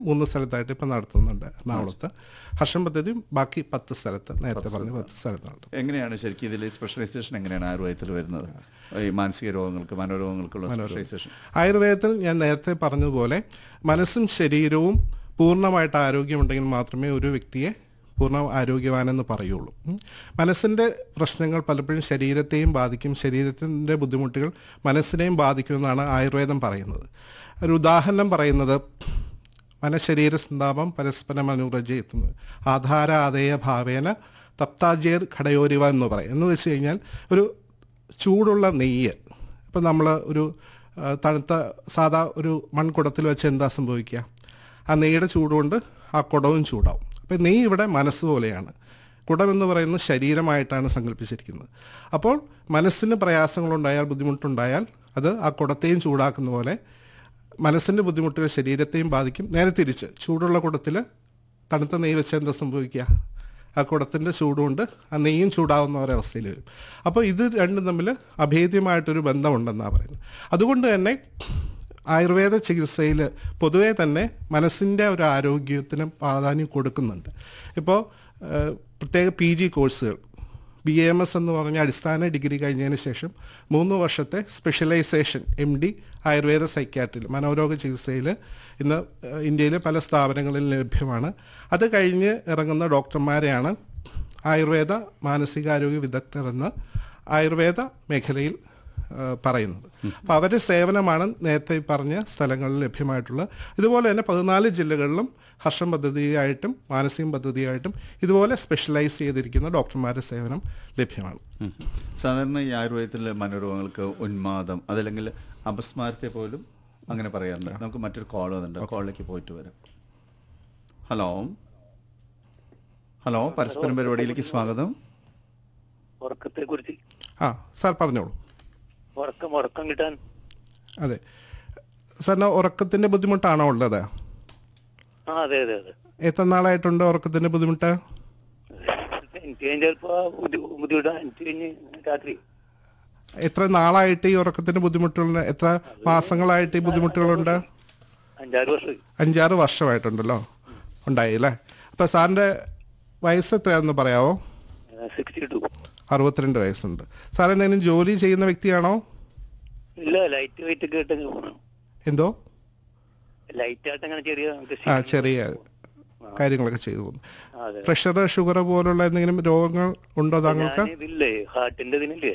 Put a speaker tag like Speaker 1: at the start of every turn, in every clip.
Speaker 1: മൂന്ന് സ്ഥലത്തായിട്ട് ഇപ്പം നടത്തുന്നുണ്ട് എറണാകുളത്ത് ഹർഷം പദ്ധതി ബാക്കി പത്ത് സ്ഥലത്ത് നേരത്തെ പറഞ്ഞ പത്ത് സ്ഥലത്തുണ്ട്
Speaker 2: എങ്ങനെയാണ് ശരിക്കും ഇതിൽ സ്പെഷ്യലൈസേഷൻ എങ്ങനെയാണ് ആയുർവേദത്തിൽ വരുന്നത് ഈ മാനസിക രോഗങ്ങൾക്ക് മനോരോഗങ്ങൾക്കുള്ള സ്പെഷ്യലൈസേഷൻ
Speaker 1: ആയുർവേദത്തിൽ ഞാൻ നേരത്തെ പറഞ്ഞതുപോലെ മനസ്സും ശരീരവും പൂർണ്ണമായിട്ട് ആരോഗ്യമുണ്ടെങ്കിൽ മാത്രമേ ഒരു വ്യക്തിയെ പൂർണ്ണ ആരോഗ്യവാനെന്ന് പറയുള്ളൂ ഉം. മനസ്സിൻ്റെ പ്രശ്നങ്ങൾ പലപ്പോഴും ശരീരത്തെയും ബാധിക്കും ശരീരത്തിൻ്റെ ബുദ്ധിമുട്ടുകൾ മനസ്സിനെയും ബാധിക്കുമെന്നാണ് ആയുർവേദം പറയുന്നത് ഒരു ഉദാഹരണം പറയുന്നത് മനഃശരീര സന്താപം പരസ്പരം അനുരജയെത്തുന്നത് ആധാര ആദേയ ഭാവേന തപ്താജേർ ഘടയോരിവ എന്ന് പറയും എന്ന് വെച്ച് കഴിഞ്ഞാൽ ഒരു ചൂടുള്ള നെയ്യ് ഇപ്പം നമ്മൾ ഒരു ആ, തണുത്ത സാധാ ഒരു മൺകുടത്തിൽ വെച്ച് എന്താ സംഭവിക്കുക ആ നെയ്യുടെ ചൂടുകൊണ്ട് ആ കുടവും ചൂടാവും അപ്പം നെയ്യ് ഇവിടെ മനസ്സ് പോലെയാണ് കുടം എന്ന് പറയുന്നത് ശരീരമായിട്ടാണ് സങ്കല്പിച്ചിരിക്കുന്നത് അപ്പോൾ മനസ്സിന് പ്രയാസങ്ങളുണ്ടായാൽ ബുദ്ധിമുട്ടുണ്ടായാൽ അത് ആ കുടത്തെയും ചൂടാക്കുന്ന പോലെ മനസ്സിൻ്റെ ബുദ്ധിമുട്ടുകൾ ശരീരത്തെയും ബാധിക്കും നേരെ തിരിച്ച് ചൂടുള്ള കുടത്തിൽ തണുത്ത നെയ്യ് വെച്ച് എന്താ സംഭവിക്കുക ആ കുടത്തിൻ്റെ ചൂടുകൊണ്ട് ആ നെയ്യും ചൂടാവുന്ന ഒരവസ്ഥയിൽ വരും അപ്പോൾ ഇത് രണ്ടും തമ്മിൽ അഭേദ്യമായിട്ടൊരു ബന്ധമുണ്ടെന്നാണ് പറയുന്നത് അതുകൊണ്ട് തന്നെ ആയുർവേദ ചികിത്സയിൽ പൊതുവേ തന്നെ മനസ്സിൻ്റെ ഒരു ആരോഗ്യത്തിന് പ്രാധാന്യം കൊടുക്കുന്നുണ്ട് ഇപ്പോൾ ഏഹ്, പ്രത്യേക പി ജി കോഴ്സുകൾ ബി എം എസ് എന്ന് പറഞ്ഞ അടിസ്ഥാന ഡിഗ്രി കഴിഞ്ഞതിന് ശേഷം മൂന്ന് വർഷത്തെ സ്പെഷ്യലൈസേഷൻ എം ഡി ആയുർവേദ സൈക്യാട്രിയിൽ മനോരോഗ ചികിത്സയിൽ ഇന്ന് ഏഹ്, ഇന്ത്യയിലെ പല സ്ഥാപനങ്ങളിൽ ലഭ്യമാണ് അത് കഴിഞ്ഞ് ഇറങ്ങുന്ന ഡോക്ടർമാരെയാണ് ആയുർവേദ മാനസികാരോഗ്യ വിദഗ്ധർ എന്ന് ആയുർവേദ മേഖലയിൽ ഏഹ്, പറയുന്നത് അപ്പോൾ അവരുടെ സേവനമാണ് നേരത്തെ ഈ പറഞ്ഞ സ്ഥലങ്ങളിൽ ലഭ്യമായിട്ടുള്ളത് ഇതുപോലെ തന്നെ പതിനാല് ജില്ലകളിലും ഹർഷം പദ്ധതിയായിട്ടും മാനസികം പദ്ധതിയായിട്ടും ഇതുപോലെ സ്പെഷ്യലൈസ് ചെയ്തിരിക്കുന്ന ഡോക്ടർമാരുടെ സേവനം ലഭ്യമാണ്
Speaker 2: ഉം. സാധാരണ ഈ ആയുർവേദത്തിൽ മനോരോഗങ്ങൾക്ക് ഉന്മാദം അതല്ലെങ്കിൽ അപസ്മാരത്തെ പോലും അങ്ങനെ പറയാറുണ്ട് നമുക്ക് മറ്റൊരു കോൾ വന്നിട്ടുണ്ട് കോളിലേക്ക് പോയിട്ട് വരാം ഹലോ ഹലോ പരസ്പരം പരിപാടിയിലേക്ക് സ്വാഗതം
Speaker 3: ഉറക്കത്തെ കുറിച്ച്
Speaker 1: ആ സാർ പറഞ്ഞോളൂ
Speaker 3: ഉറക്കം ഉറക്കം കിട്ടാൻ
Speaker 1: അതെ സാറിന് ഉറക്കത്തിൻ്റെ ബുദ്ധിമുട്ടാണോ ഉള്ളത്
Speaker 3: ആ അതെ അതെ അതെ
Speaker 1: എത്ര നാളായിട്ടുണ്ട് ഉറക്കത്തിൻ്റെ ബുദ്ധിമുട്ട്
Speaker 3: എനിക്ക് കഴിഞ്ഞ ചിലപ്പോ ബുദ്ധി- ബുദ്ധിമുട്ടാ എനിക്ക് കഴിഞ്ഞ് രാത്രി
Speaker 1: എത്ര നാളായിട്ട് ഈ ഉറക്കത്തിൻ്റെ ബുദ്ധിമുട്ടുകളുണ്ട് എത്ര മാസങ്ങളായിട്ട് ഈ ബുദ്ധിമുട്ടുകളുണ്ട്
Speaker 3: അഞ്ചാറ് വർഷം
Speaker 1: അഞ്ചാറ് വർഷമായിട്ടുണ്ടല്ലോ ഉണ്ടായി അല്ലേ അപ്പോൾ സാറിൻ്റെ വയസ്സ് എത്രയാണെന്ന് പറയാമോ
Speaker 3: സിക്സ്റ്റി ടു
Speaker 1: അറുപത്തിരണ്ട് വയസ്സുണ്ട് സാർ എന്തെങ്കിലും ജോലി ചെയ്യുന്ന വ്യക്തിയാണോ
Speaker 3: ഇല്ല ലൈറ്റ് വെയിറ്റ് ഒക്കെ ഇട്ട് പോകണം
Speaker 1: എന്തോ
Speaker 3: ലൈറ്റ് ആയിട്ട് അങ്ങനെ ചെറിയ നമുക്ക്
Speaker 1: ആ
Speaker 3: ക്ഷീണം
Speaker 1: ചെറിയ കാര്യങ്ങളൊക്കെ ചെയ്തു പോകുന്നു
Speaker 3: ആ, അതെ
Speaker 1: പ്രഷർ ഷുഗർ പോലുള്ള എന്തെങ്കിലും രോഗങ്ങൾ ഉണ്ടോ താങ്കൾക്ക്
Speaker 3: ഞാൻ ഇതില്ലേ ഹാർട്ടിന്റെ ഇതിനില്ലേ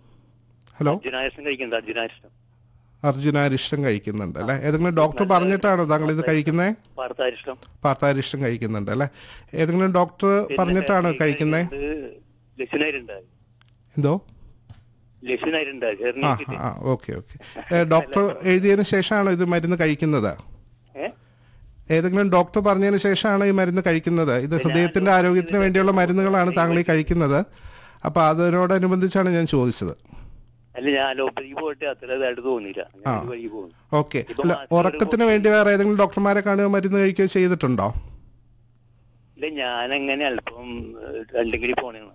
Speaker 1: ഹലോ
Speaker 3: അർജുനായസം കഴിക്കുന്നത് അർജുനായസം
Speaker 1: അർജുനാരിഷ്ടം കഴിക്കുന്നുണ്ട് അല്ലേ ഏതെങ്കിലും ഡോക്ടർ പറഞ്ഞിട്ടാണോ താങ്കൾ ഇത് കഴിക്കുന്നത്
Speaker 3: പാർത്താരിഷ്ടം
Speaker 1: പാർത്താരിഷ്ടം കഴിക്കുന്നുണ്ട് അല്ലേ ഏതെങ്കിലും ഡോക്ടർ പറഞ്ഞിട്ടാണോ കഴിക്കുന്നത്
Speaker 3: ലക്ഷ്യനായിട്ടുണ്ടായി
Speaker 1: എന്തോ
Speaker 3: ലക്ഷ്യനായിട്ടുണ്ടായി
Speaker 1: ആ
Speaker 3: ചെറിയ
Speaker 1: ആ ഓക്കെ ഓക്കെ ഡോക്ടർ എഴുതിയതിന് ശേഷമാണോ ഇത് മരുന്ന് കഴിക്കുന്നത്
Speaker 3: ഏഹ്
Speaker 1: ഏതെങ്കിലും ഡോക്ടർ പറഞ്ഞതിന് ശേഷമാണ് ഈ മരുന്ന് കഴിക്കുന്നത് ഇത് ഹൃദയത്തിന്റെ ആരോഗ്യത്തിന് വേണ്ടിയുള്ള മരുന്നുകളാണ് താങ്കൾ ഈ കഴിക്കുന്നത് അപ്പോൾ അതിനോടനുബന്ധിച്ചാണ് ഞാൻ ചോദിച്ചത്
Speaker 3: അല്ല ഞാൻ അലോപ്പതിക്ക് പോയിട്ട് അത്ര ഇതായിട്ട് തോന്നിയില്ല ഞാൻ ഒരു വഴി പോകുന്നു
Speaker 1: ഓക്കെ അല്ല ഉറക്കത്തിന് വേണ്ടി വേറെ ഏതെങ്കിലും ഡോക്ടർമാരെ കാണുകയോ മരുന്ന് കഴിക്കുകയോ ചെയ്തിട്ടുണ്ടോ
Speaker 3: ഇല്ല ഞാൻ അങ്ങനെ അല്പം ഏഹ്, രണ്ടുകിടി പോണേന്ന്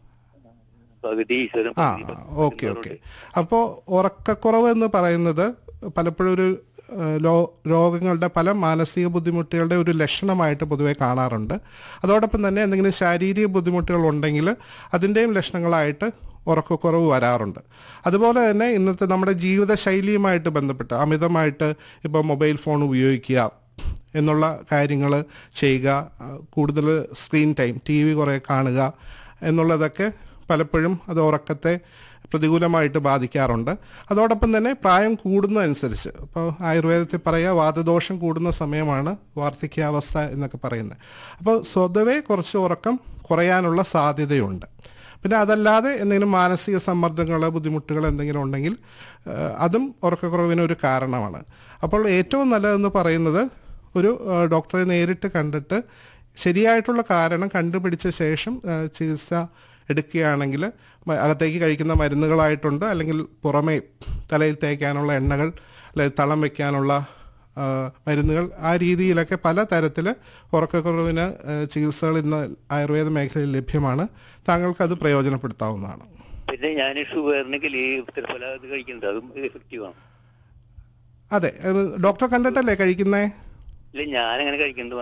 Speaker 3: പകുതി ഈശ്വരൻ
Speaker 1: ആ
Speaker 3: പകുതി ഭക്തൻ
Speaker 1: ഓക്കെ
Speaker 3: എന്നോട്
Speaker 1: ഓക്കെ അപ്പോൾ ഉറക്കക്കുറവ് എന്ന് പറയുന്നത് പലപ്പോഴും ഒരു ഏഹ്, ലോ രോഗങ്ങളുടെ പല മാനസിക ബുദ്ധിമുട്ടുകളുടെ ഒരു ലക്ഷണമായിട്ട് പൊതുവെ കാണാറുണ്ട് അതോടൊപ്പം തന്നെ എന്തെങ്കിലും ശാരീരിക ബുദ്ധിമുട്ടുകൾ ഉണ്ടെങ്കിൽ അതിൻ്റെയും ലക്ഷണങ്ങളായിട്ട് ഉറക്കക്കുറവ് വരാറുണ്ട് അതുപോലെ തന്നെ ഇന്നത്തെ നമ്മുടെ ജീവിതശൈലിയുമായിട്ട് ബന്ധപ്പെട്ട് അമിതമായിട്ട് ഇപ്പോൾ മൊബൈൽ ഫോൺ ഉപയോഗിക്കുക എന്നുള്ള കാര്യങ്ങൾ ചെയ്യുക ആ, കൂടുതൽ സ്ക്രീൻ ടൈം ടി വി കുറേ കാണുക എന്നുള്ളതൊക്കെ പലപ്പോഴും അത് ഉറക്കത്തെ പ്രതികൂലമായിട്ട് ബാധിക്കാറുണ്ട് അതോടൊപ്പം തന്നെ പ്രായം കൂടുന്നതനുസരിച്ച് ഇപ്പോൾ ആയുർവേദത്തിൽ പറയുക വാതദോഷം കൂടുന്ന സമയമാണ് വാർദ്ധക്യാവസ്ഥ എന്നൊക്കെ പറയുന്നത് അപ്പോൾ സ്വതവേ കുറച്ച് ഉറക്കം കുറയാനുള്ള സാധ്യതയുണ്ട് പിന്നെ അതല്ലാതെ എന്തെങ്കിലും മാനസിക സമ്മർദ്ദങ്ങൾ ബുദ്ധിമുട്ടുകൾ എന്തെങ്കിലും ഉണ്ടെങ്കിൽ ആ, അതും ഉറക്കക്കുറവിന് ഒരു കാരണമാണ് അപ്പോൾ ഏറ്റവും നല്ലതെന്ന് പറയുന്നത് ഒരു ആ, ഡോക്ടറെ നേരിട്ട് കണ്ടിട്ട് ശരിയായിട്ടുള്ള കാരണം കണ്ടുപിടിച്ച ശേഷം ആ, ചികിത്സ എടുക്കുകയാണെങ്കിൽ മ- അകത്തേക്ക് കഴിക്കുന്ന മരുന്നുകളായിട്ടുണ്ട് അല്ലെങ്കിൽ പുറമേ തലയിൽ തേക്കാനുള്ള എണ്ണകൾ അല്ലെങ്കിൽ തളം വയ്ക്കാനുള്ള ആ, മരുന്നുകൾ ആ രീതിയിലൊക്കെ പല തരത്തിൽ ഉറക്കക്കുറവിന് ആ, ചികിത്സകൾ ഇന്ന് ആയുർവേദ മേഖലയിൽ ലഭ്യമാണ് താങ്കൾക്ക് അത് പ്രയോജനപ്പെടുത്താവുന്നതാണ്
Speaker 3: പിന്നെ ഞാൻ ഷുഗറിനൊക്കെ ത്രിഫല ഇത് കഴിക്കുന്നുണ്ട് അതും എഫക്റ്റീവ് ആണ്
Speaker 1: അതെ അത് ഡോക്ടറെ കണ്ടിട്ടല്ലേ കഴിക്കുന്നേ
Speaker 3: ഇല്ല ഞാനങ്ങനെ കഴിക്കുന്നത്